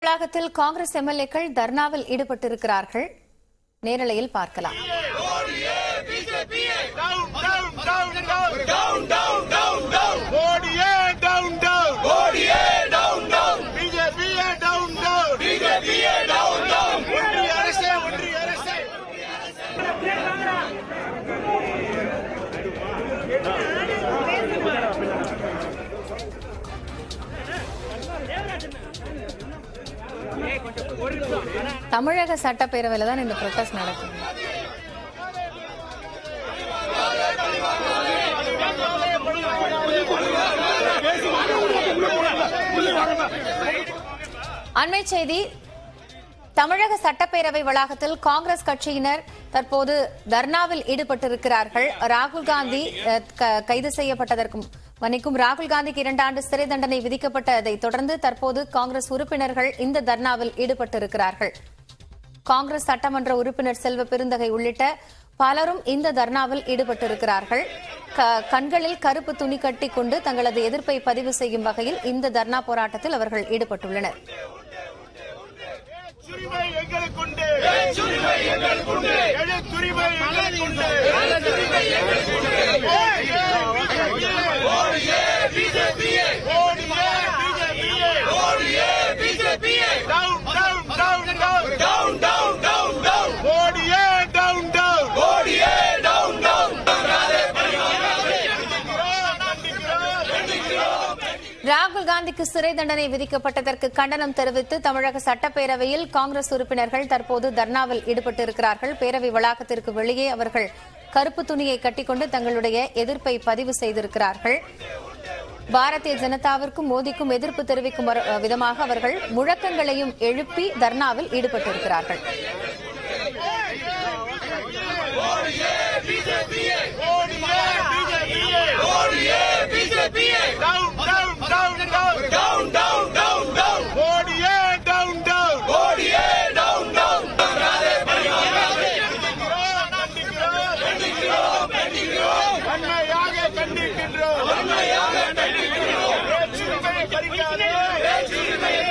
வளாகத்தில் காங்கிரஸ் எம்எல்ஏக்கள் தர்ணாவில் ஈடுபட்டிருக்கிறார்கள் நேரலையில் பார்க்கலாம் down, down, down, down, down. மோடியே down, down. மோடியே down, down. பிஜேபியே down, down. பிஜேபியே down, down. ஒன்றிய அரசே, ஒன்றிய அரசே. தமிழக சட்டப்பேரவையில தான் இந்த ப்ரொட்டஸ்ட் நடக்குது அண்மை செய்தி தமிழக சட்டப்பேரவை வளாகத்தில் காங்கிரஸ் கட்சியினர் தற்போது தர்ணாவில் ஈடுபட்டிருக்கிறார்கள் ராகுல் காந்தி அஹ், க- கைது செய்யப்பட்டதற்கும் மன்னிக்கும் ராகுல் காந்திக்கு இரண்டு ஆண்டு சிறை தண்டனை விதிக்கப்பட்டதை தொடர்ந்து தற்போது காங்கிரஸ் உறுப்பினர்கள் இந்த தர்ணாவில் ஈடுபட்டிருக்கிறார்கள் காங்கிரஸ் சட்டமன்ற உறுப்பினர் செல்வ பெருந்தகை உள்ளிட்ட பலரும் இந்த தர்ணாவில் ஈடுபட்டிருக்கிறார்கள் க- கண்களில் கருப்பு துணி கட்டி கொண்டு தங்களது எதிர்ப்பை பதிவு செய்யும் வகையில் இந்த தர்ணா போராட்டத்தில் அவர்கள் ஈடுபட்டுள்ளனர் சுரிமை எங்களுக்குண்டு. எழுத்துரிமை எங்களுக்குண்டு. மோடியே, பிஜேபியே. மோடியே, பிஜேபியே. Down, down, down, down. மோடியே, down, down. கண்டிக்கிறோம், கண்டிக்கிறோம். ராகுல் காந்திக்கு சிறை தண்டனை விதிக்கப்பட்டதற்கு கண்டனம் தெரிவித்து தமிழக சட்டப்பேரவையில் காங்கிரஸ் உறுப்பினர்கள் தற்போது தர்ணாவில் ஈடுபட்டிருக்கிறார்கள் பேரவை வளாகத்திற்கு வெளியே அவர்கள் கருப்பு துணியை கட்டிக்கொண்டு தங்களுடைய எதிர்ப்பை பதிவு செய்திருக்கிறார்கள் பாரதிய ஜனதாவிற்கும் மோடிக்கும் எதிர்ப்பு தெரிவிக்கும் வர- விதமாக அவர்கள் முழக்கங்களையும் எழுப்பி தர்ணாவில் ஈடுபட்டிருக்கிறார்கள் மோடியே, பிஜேபியே. Down, down, down, down. மோடியே, down, down. கண்டிக்கிறோம், கண்டிக்கிறோம். வன்மையாக கண்டிக்கின்றோம். பேச்சுரிமையை பறிக்காதே. பேச்சுரிமையை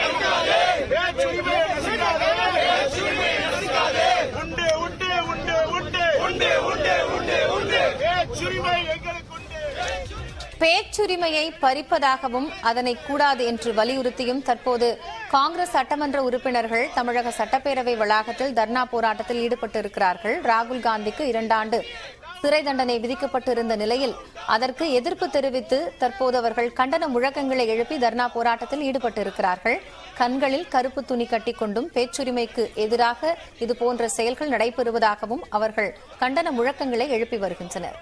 நசுக்காதே. உண்டு, உண்டு, உண்டு, உண்டு. பேச்சுரிமை எங்களுக்கு உண்டு. பேச்சுரிமையை பறிப்பதாகவும் அதனை கூடாது என்று வலியுறுத்தியும் தற்போது காங்கிரஸ் சட்டமன்ற உறுப்பினர்கள் தமிழக சட்டப்பேரவை வளாகத்தில் தர்ணா போராட்டத்தில் ஈடுபட்டிருக்கிறார்கள் ராகுல் காந்திக்கு இரண்டாண்டு சிறை தண்டனை விதிக்கப்பட்டிருந்த நிலையில் அதற்கு எதிர்ப்பு தெரிவித்து தற்போது அவர்கள் கண்டன முழக்கங்களை எழுப்பி தர்ணா போராட்டத்தில் ஈடுபட்டிருக்கிறார்கள் கண்களில் கருப்பு துணி கட்டிக்கொண்டும் பேச்சுரிமைக்கு எதிராக இதுபோன்ற செயல்கள் நடைபெறுவதாகவும் அவர்கள் கண்டன முழக்கங்களை எழுப்பி வருகின்றனர்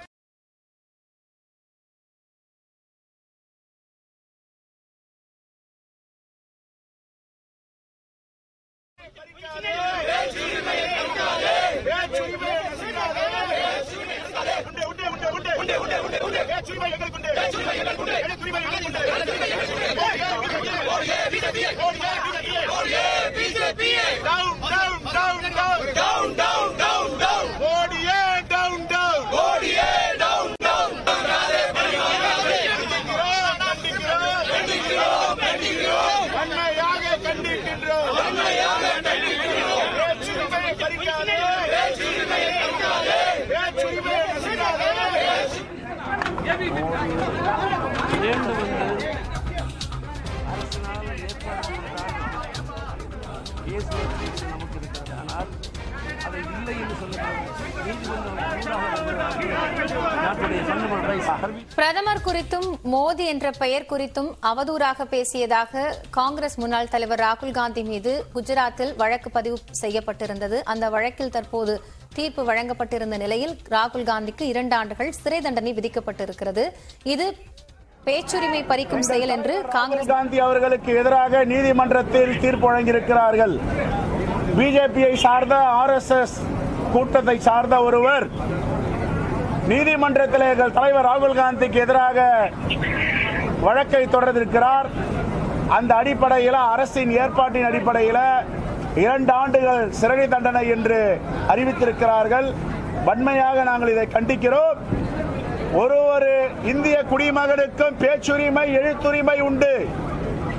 பேச்சுரிமையை நசுக்காதே. உண்டு, உண்டு, உண்டு, உண்டு, உண்டு. பேச்சுரிமை எங்களுக்கு உண்டு. எழுத்துரிமை எங்களுக்கு உண்டு. மோடியே, பிஜேபியே. Down, down, down, down. மோடியே, down, down. கண்டிக்கிறோம், கண்டிக்கிறோம். வன்மையாக கண்டிக்கின்றோம். பேச்சுரிமையை பறிக்காதே. பேச்சுரிமையை நசுக்காதே. இரண்டு வந்து அரசினால் ஏற்பாடு கேஸ் வழக்கு நமக்கு இருக்கிறது ஆனால் அதை இல்லை என்று சொல்லப்படுகிறது நீதிமன்றம் ஊடாக வந்து நாட்டுடைய சட்டமன்றை அறிவி பிரதமர் குறித்தும் மோடி என்ற பெயர் குறித்தும் அவதூறாக பேசியதாக காங்கிரஸ் முன்னாள் தலைவர் ராகுல் காந்தி மீது குஜராத்தில் வழக்கு பதிவு செய்யப்பட்டிருந்தது அந்த வழக்கில் தற்போது தீர்ப்பு வழங்கப்பட்டிருந்த நிலையில் ராகுல் காந்திக்கு இரண்டு ஆண்டுகள் சிறை தண்டனை விதிக்கப்பட்டிருக்கிறது இது பேச்சுரிமை பறிக்கும் செயல் என்று காங்கிரஸ் ராகுல் காந்தி அவர்களுக்கு எதிராக நீதிமன்றத்தில் தீர்ப்பு வழங்கியிருக்கிறார்கள் பிஜேபியை சார்ந்த ஆர்எஸ்எஸ் கூட்டத்தை சார்ந்த ஒருவர் நீதிமன்றத்தில் எங்கள் தலைவர் ராகுல் காந்திக்கு எதிராக வழக்கை தொடர்ந்திருக்கிறார் அந்த அடிப்படையில் அரசின் ஏற்பாட்டின் அடிப்படையில் இரண்டு ஆண்டுகள் சிறை தண்டனை என்று அறிவித்திருக்கிறார்கள் வன்மையாக நாங்கள் இதை கண்டிக்கிறோம் ஒரு ஒரு இந்திய குடிமகனுக்கும் பேச்சுரிமை எழுத்துரிமை உண்டு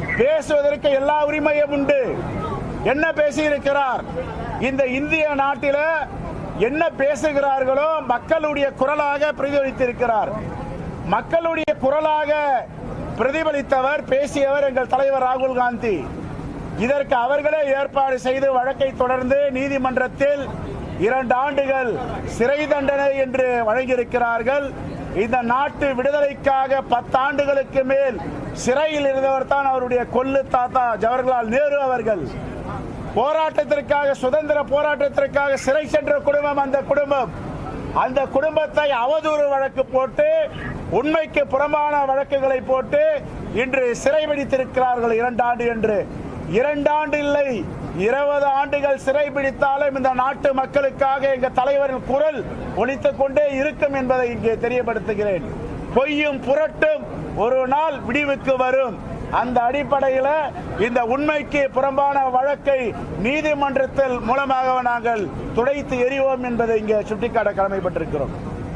பேசுவதற்கு எல்லா உரிமையும் உண்டு என்ன பேசியிருக்கிறார் இந்த இந்திய நாட்டில என்ன பேசுகிறார்களோ மக்களுடைய குரலாக பிரதிபலித்திருக்கிறார் மக்களுடைய குரலாக பிரதிபலித்தவர் பேசியவர் எங்கள் தலைவர் ராகுல் காந்தி இதற்கு அவர்களே ஏற்பாடு செய்து வழக்கை தொடர்ந்து நீதிமன்றத்தில் இரண்டு ஆண்டுகள் சிறை தண்டனை என்று வழங்கியிருக்கிறார்கள் இந்த நாட்டு விடுதலைக்காக பத்தாண்டுகளுக்கு மேல் சிறையில் இருந்தவர் தான் அவருடைய கொல்லு தாத்தா ஜவஹர்லால் நேரு அவர்கள் போராட்டத்திற்காக சுதந்திர போராட்டத்திற்காக சிறை சென்ற குடும்பம் அந்த குடும்பம் அந்த குடும்பத்தை அவதூறு வழக்கு போட்டு உண்மைக்கு புறம்பான வழக்குகளை போட்டு இன்று சிறை பிடித்திருக்கிறார்கள் இரண்டு ஆண்டு என்று இரண்டு ஆண்டு இல்லை இருபது ஆண்டுகள் சிறை பிடித்தாலும் இந்த நாட்டு மக்களுக்காக எங்க தலைவரின் குரல் ஒலித்துக் கொண்டே இருக்கும் என்பதை இங்கே தெரியப்படுத்துகிறேன் பொய்யும் புரட்டும் ஒரு நாள் விடிவுக்கு வரும் அந்த அடிப்படையில் இந்த உண்மைக்கு புறம்பான வழக்கை நீதிமன்றத்தில் மூலமாக நாங்கள் துடைத்து எறிவோம் என்பதை இங்கே சுட்டிக்காட்ட கடமைப்பட்டிருக்கிறோம்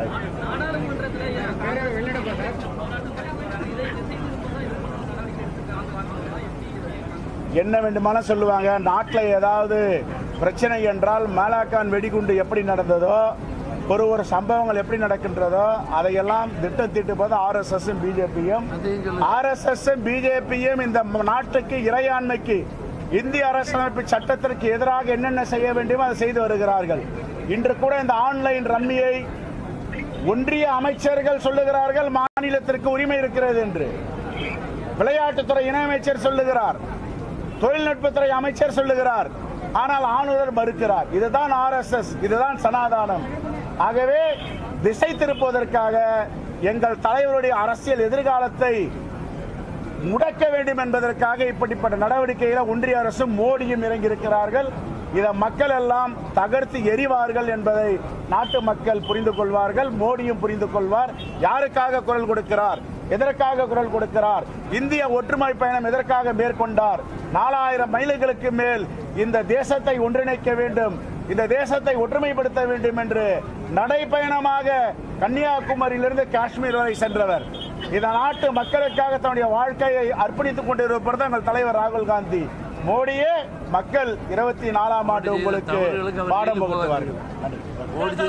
என்ன வேண்டுமானாலும் சொல்லுவாங்க நாட்டில் ஏதாவது பிரச்சனை என்றால் மேலாக்கான் வெடிகுண்டு எப்படி நடந்ததோ ஒரு ஒரு சம்பவங்கள் எப்படி நடக்கின்றதோ அதையெல்லாம் திட்டம் தீட்டு போது ஆர்எஸ்எஸ் பிஜேபியும் ஆர்எஸ்எஸ் பிஜேபியும் இந்த நாட்டுக்கு இறையாண்மைக்கு இந்திய அரசியலமைப்பு சட்டத்திற்கு எதிராக என்னென்ன செய்ய வேண்டுமோ அதை செய்து வருகிறார்கள் இன்று கூட இந்த ஆன்லைன் ரம்மியை ஒன்றிய அமைச்சர்கள் சொல்லுகிறார்கள் மாநிலத்திற்கு உரிமை இருக்கிறது என்று விளையாட்டுத்துறை இணையமைச்சர் சொல்லுகிறார் தொழில்நுட்பத்துறை அமைச்சர் சொல்லுகிறார் ஆனால் ஆளுநர் மறுக்கிறார் இதுதான் ஆர்எஸ்எஸ் இதுதான் சனாதானம் ஆகவே திசை திருப்புவதற்காக எங்கள் தலைவருடைய அரசியல் எதிர்காலத்தை முடக்க வேண்டும் என்பதற்காக இப்படிப்பட்ட நடவடிக்கையில ஒன்றிய அரசும் மோடியும் இறங்கியிருக்கிறார்கள் இதை மக்கள் எல்லாம் தகர்த்து எறிவார்கள் என்பதை நாட்டு மக்கள் புரிந்து கொள்வார்கள் மோடியும் புரிந்து கொள்வார் யாருக்காக குரல் கொடுக்கிறார் எதற்காக குரல் கொடுக்கிறார் இந்திய ஒற்றுமை பயணம் எதற்காக மேற்கொண்டார் நாலாயிரம் மைல்களுக்கு மேல் இந்த தேசத்தை ஒன்றிணைக்க வேண்டும் இந்த தேசத்தை ஒற்றுமைப்படுத்த வேண்டும் என்று நடைப்பயணமாக கன்னியாகுமரியிலிருந்து காஷ்மீர் வரை சென்றவர் இந்த நாட்டு மக்களுக்காக தன்னுடைய வாழ்க்கையை அர்ப்பணித்துக் கொண்டிருப்பவர் தான் எங்கள் தலைவர் ராகுல் காந்தி மோடியே மக்கள் இருபத்தி நாலாம் ஆண்டு உங்களுக்கு பாடம் புகட்டுவார்கள் ஓடிச்சு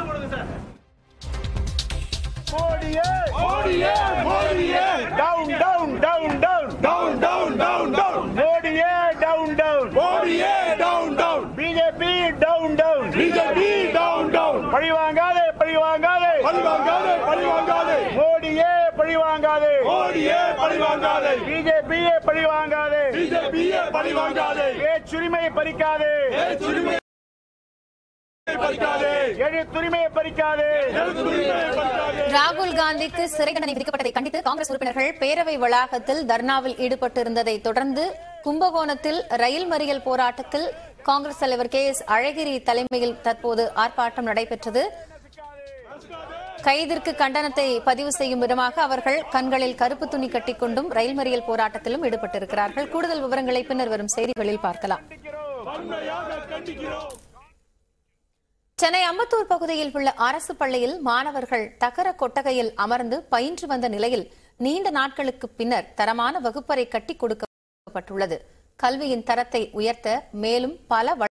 மோடியே மோடியே மோடியே down down down down Down, down, down, down. மோடியே டவுன் டவுன் மோடியே down, down. BJP down down BJP down, down. பழி வாங்காதே பழி வாங்காதே பழி வாங்காதே, பழி வாங்காதே. மோடியே பழி வாங்காதே மோடியே பழி வாங்காதே. பிஜேபியே பழி வாங்காதே BJP-யே பழி வாங்காதே. பேச்சுரிமையை பறிக்காதே பேச்சுரிமையை பறிக்காதே. எழுத்துரிமையை பறிக்காதே எழுத்துரிமையை பறிக்காதே. ராகுல் காந்திக்கு சிறை தண்டனை விதிக்கப்பட்டதை கண்டித்து காங்கிரஸ் உறுப்பினர்கள் பேரவை வளாகத்தில் தர்ணாவில் ஈடுபட்டிருந்ததை தொடர்ந்து கும்பகோணத்தில் ரயில் மறியல் போராட்டத்தில் காங்கிரஸ் தலைவர் கே எஸ் அழகிரி தலைமையில் தற்போது ஆர்ப்பாட்டம் நடைபெற்றது கைதிற்கு கண்டனத்தை பதிவு செய்யும் விதமாக அவர்கள் கண்களில் கருப்பு துணி கட்டிக்கொண்டும் ரயில் மறியல் போராட்டத்திலும் ஈடுபட்டிருக்கிறார்கள் கூடுதல் விவரங்களை பின்னர் வரும் செய்திகளில் பார்க்கலாம் சென்னை அம்பத்தூர் பகுதியில் உள்ள அரசு பள்ளியில் மாணவர்கள் தகர கொட்டகையில் அமர்ந்து பயின்று வந்த நிலையில் நீண்ட நாட்களுக்கு பின்னர் தரமான வகுப்பறை கட்டி கொடுக்கப்பட்டுள்ளது கல்வியின் தரத்தை உயர்த்த மேலும் பல